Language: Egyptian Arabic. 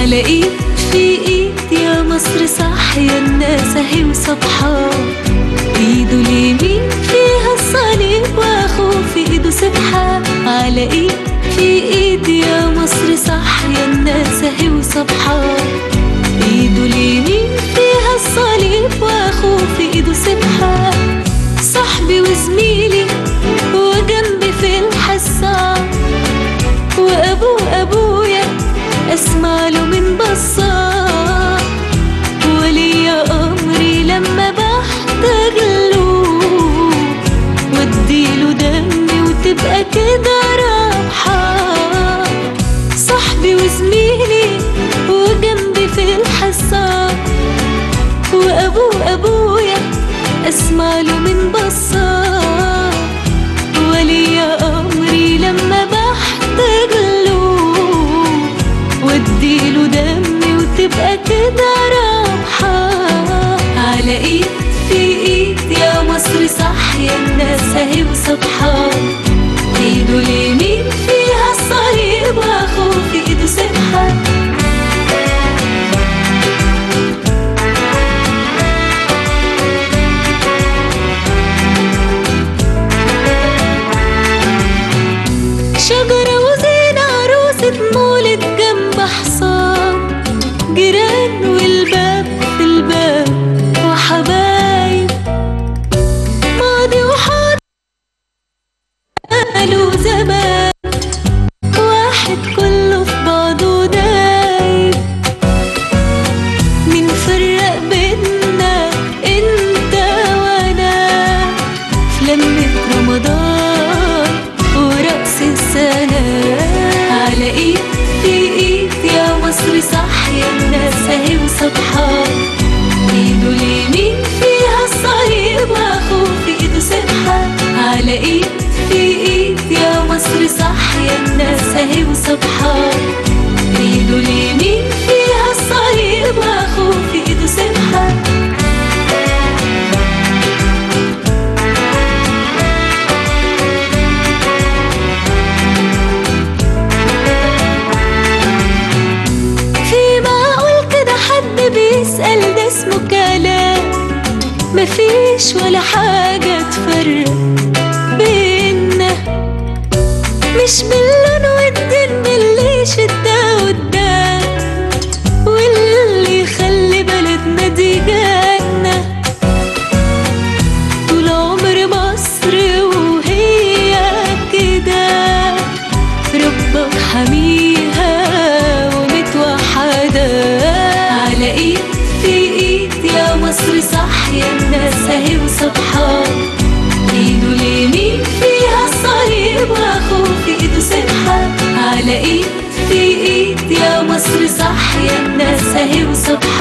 على ايد في ايد يا مصر صح يا الناس اهي وصبحة ايده اليمين فيها الصليب واخوه في ايده سبحة على ايد في ايد يا مصر صح يا الناس اهي وصبحة ايده اليمين فيها الصليب واخوه في ايده سبحة صاحبي وزميلي وجنبي في الحصة وابو ابويا اسمع له من بصة ولي امري لما بحتاج له واديله دمي وتبقى كده راحة صاحبي وزميلي وجنبي في الحصة وابو ابويا اسمع له من بصة ولي امري لما بحتاج له واديله دمي وتبقى كده راحة على ايد في ايد يا مصر صح يا الناس اهي وصبحة ايده اليمين فيها الصليب واخوه في ايده سبحة شجرة وزينة عروسة مولد جنب حصان جيران والباب في الباب وحبايب ماضي وحاضر قالوا زمان واحد كله في بعضه دايب مين فرق بينا انت وانا في لمة رمضان ورقص السنة على ايد في ايد يا مصر صح يا الناس اهي وصبحة ايده اليمين فيها الصليب واخوه في ايده سبحة على ايد في ايد يا مصر صح يا الناس اهي وصبحة ايده اليمين فيها الصليب واخوه في ايده سبحة في معقول كده حد بيسأل ده اسمه كلام مفيش ولا حاجة تفرق بينا مش باللون والدين باللي شدة قدام واللي يخلي بلدنا دي جنة طول عمر مصر وهي كده ربك حميها ومتوحدة على ايد في ايد يا مصر صح يا الناس اهي وصبحة ايده اليمين فيها الصليب واخوه في ايده سبحة على ايد في ايد يا مصر صح يا الناس اهي وصبحة